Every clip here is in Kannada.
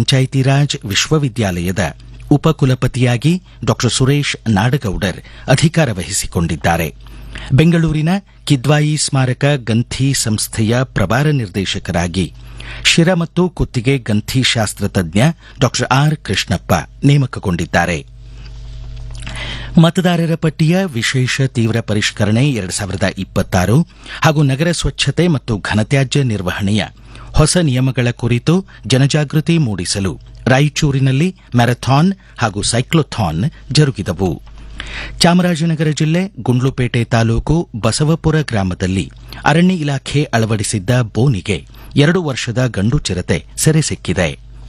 ಪಂಚಾಯಿತಿ ರಾಜ್ ವಿಶ್ವವಿದ್ಯಾಲಯದ ಉಪಕುಲಪತಿಯಾಗಿ ಡಾ ಸುರೇಶ್ ನಾಡಗೌಡರ್ ಅಧಿಕಾರ ವಹಿಸಿಕೊಂಡಿದ್ದಾರೆ ಬೆಂಗಳೂರಿನ ಕಿದ್ವಾಯಿ ಸ್ಮಾರಕ ಗಂಥಿ ಸಂಸ್ಥೆಯ ಪ್ರಭಾರ ನಿರ್ದೇಶಕರಾಗಿ ಶಿರ ಮತ್ತು ಕುತ್ತಿಗೆ ಗಂಥಿ ಶಾಸ್ತ್ರ ತಜ್ಞ ಡಾ ಆರ್ ಕೃಷ್ಣಪ್ಪ ನೇಮಕಗೊಂಡಿದ್ದಾರೆ ಮತದಾರರ ಪಟ್ಟಿಯ ವಿಶೇಷ ತೀವ್ರ ಪರಿಷ್ಕರಣೆ ಎರಡು ಸಾವಿರದ ಇಪ್ಪತ್ತಾರು ಹಾಗೂ ನಗರ ಸ್ವಚ್ಛತೆ ಮತ್ತು ಘನತ್ಯಾಜ್ಯ ನಿರ್ವಹಣೆಯ ಹೊಸ ನಿಯಮಗಳ ಕುರಿತು ಜನಜಾಗೃತಿ ಮೂಡಿಸಲು ರಾಯಚೂರಿನಲ್ಲಿ ಮ್ಯಾರಥಾನ್ ಹಾಗೂ ಸೈಕ್ಲೋಥಾನ್ ಜರುಗಿದವು ಚಾಮರಾಜನಗರ ಜಿಲ್ಲೆ ಗುಂಡ್ಲುಪೇಟೆ ತಾಲೂಕು ಬಸವಪುರ ಗ್ರಾಮದಲ್ಲಿ ಅರಣ್ಯ ಇಲಾಖೆ ಅಳವಡಿಸಿದ್ದ ಬೋನಿಗೆ ಎರಡು ವರ್ಷದ ಗಂಡು ಚಿರತೆ ಸೆರೆ ಸಿಕ್ಕಿದೆ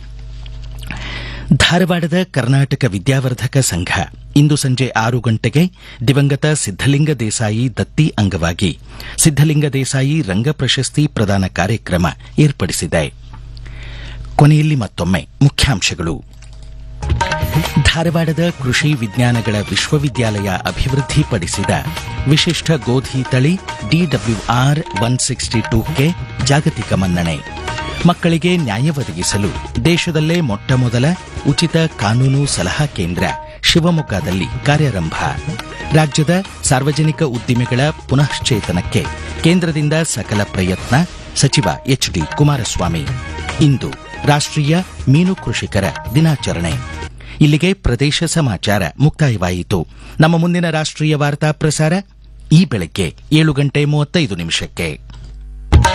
ಧಾರವಾಡದ ಕರ್ನಾಟಕ ವಿದ್ಯಾವರ್ಧಕ ಸಂಘ ಇಂದು ಸಂಜೆ ಆರು ಗಂಟೆಗೆ ದಿವಂಗತ ಸಿದ್ದಲಿಂಗ ದೇಸಾಯಿ ದತ್ತಿ ಅಂಗವಾಗಿ ಸಿದ್ದಲಿಂಗ ದೇಸಾಯಿ ರಂಗ ಪ್ರಶಸ್ತಿ ಪ್ರದಾನ ಕಾರ್ಯಕ್ರಮ ಏರ್ಪಡಿಸಿದೆ ಕೊನೆಯಲ್ಲಿ ಮತ್ತೊಮ್ಮೆ ಮುಖ್ಯಾಂಶಗಳು ಧಾರವಾಡದ ಕೃಷಿ ವಿಜ್ಞಾನಗಳ ವಿಶ್ವವಿದ್ಯಾಲಯ ಅಭಿವೃದ್ಧಿಪಡಿಸಿದ ವಿಶಿಷ್ಟ ಗೋಧಿ ತಳಿ ಡಿಡಬ್ಲ್ಯೂಆರ್ ಒನ್ ಸಿಕ್ಸ್ಟಿ ಟೂಗೆ ಜಾಗತಿಕ ಮನ್ನಣೆ ಮಕ್ಕಳಿಗೆ ನ್ಯಾಯ ಒದಗಿಸಲು ದೇಶದಲ್ಲೇ ಮೊಟ್ಟಮೊದಲ ಉಚಿತ ಕಾನೂನು ಸಲಹಾ ಕೇಂದ್ರ ಶಿವಮೊಗ್ಗದಲ್ಲಿ ಕಾರ್ಯಾರಂಭ ರಾಜ್ಯದ ಸಾರ್ವಜನಿಕ ಉದ್ದಿಮೆಗಳ ಪುನಶ್ಚೇತನಕ್ಕೆ ಕೇಂದ್ರದಿಂದ ಸಕಲ ಪ್ರಯತ್ನ ಸಚಿವ ಎಚ್ಡಿ ಕುಮಾರಸ್ವಾಮಿ ಇಂದು ರಾಷ್ಟ್ರೀಯ ಮೀನು ಕೃಷಿಕರ ದಿನಾಚರಣೆ ಇಲ್ಲಿಗೆ ಪ್ರದೇಶ ಸಮಾಚಾರ ಮುಕ್ತಾಯವಾಯಿತು ನಮ್ಮ ಮುಂದಿನ ರಾಷ್ಟ್ರೀಯ ವಾರ್ತಾ ಪ್ರಸಾರ ಈ ಬೆಳಗ್ಗೆ ಏಳು ಗಂಟೆ ಮೂವತ್ತೈದು ನಿಮಿಷಕ್ಕೆ